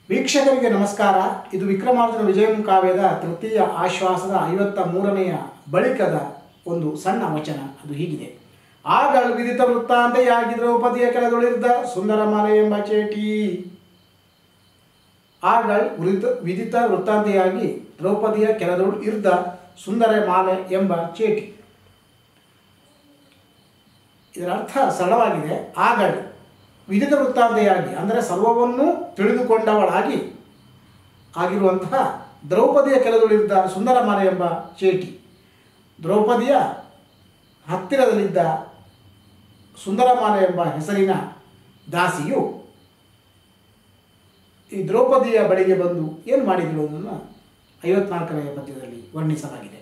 ವೀಕ್ಷಕರಿಗೆ ನಮಸ್ಕಾರ ಇದು ವಿಕ್ರಮಾರ್ಜುನ ವಿಜಯಂ ಕಾವ್ಯದ ತೃತೀಯ ಆಶ್ವಾಸದ ಐವತ್ತ ಮೂರನೆಯ ಬಳಿಕದ ಒಂದು ಸಣ್ಣ ವಚನ ಅದು ಹೀಗಿದೆ ಆಗಳು ವಿದಿತ ವೃತ್ತಾಂತೆಯಾಗಿ ದ್ರೌಪದಿಯ ಕೆಳದೊಳಿರ್ದ ಸುಂದರ ಮಾಲೆ ಎಂಬ ಚೇಟಿ ಆಗಳು ವಿದಿತ ವಿದಿತ ವೃತ್ತಾಂತೆಯಾಗಿ ದ್ರೌಪದಿಯ ಕೆಳದೊಳು ಇರ್ದ ಸುಂದರ ಮಾಲೆ ಎಂಬ ಚೇಟಿ ಇದರ ಅರ್ಥ ಸರಳವಾಗಿದೆ ಆಗಳು ವಿದಿತ ವೃತ್ತಾಂತೆಯಾಗಿ ಅಂದರೆ ಸರ್ವವನ್ನೂ ತಿಳಿದುಕೊಂಡವಳಾಗಿ ಆಗಿರುವಂತಹ ದ್ರೌಪದಿಯ ಕೆಲದೊಳಿದ್ದ ಸುಂದರಮಾಲೆ ಎಂಬ ಚೇಟಿ ದ್ರೌಪದಿಯ ಹತ್ತಿರದಲ್ಲಿದ್ದ ಸುಂದರಮಾಲೆ ಎಂಬ ಹೆಸರಿನ ದಾಸಿಯು ಈ ದ್ರೌಪದಿಯ ಬಳಿಗೆ ಬಂದು ಏನು ಮಾಡಿದಳು ಅನ್ನೋದನ್ನು ಐವತ್ನಾಲ್ಕನೆಯ ಪದ್ಯದಲ್ಲಿ ವರ್ಣಿಸಲಾಗಿದೆ